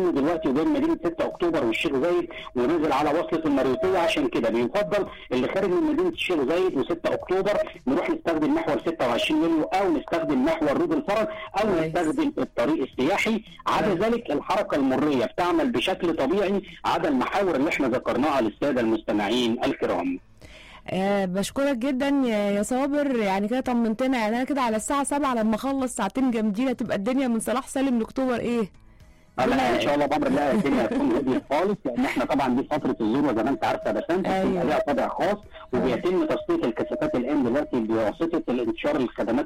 دلوقتي وبين مدينه 6 اكتوبر والشيخ زايد ونزل على وصله المريوطيه عشان كده بيفضل اللي خارج من مدينه الشيخ زايد و6 اكتوبر نروح نستخدم محور 26 يوليو او نستخدم محور رود الفرج او كويس. نستخدم الطريق السياحي عدا كويس. ذلك الحركه المريه بتعمل بشكل طبيعي عدا المحاور اللي احنا ذكرناها للساده المستمعين الكرام آه بشكرك جدا يا يا صابر يعني كده طمنتنا يعني انا كده على الساعه 7 لما اخلص ساعتين جامدين هتبقى الدنيا من صلاح سالم لاكتوبر ايه لا ان شاء الله بامر الله الدنيا هتكون هاديه خالص لان احنا طبعا دي فتره الذروه زي ما انت عارفه بس انت أيوة. بيبقى ليها طابع خاص وبيتم تصفيه الكثافات الان دلوقتي بواسطه الانتشار الخدمات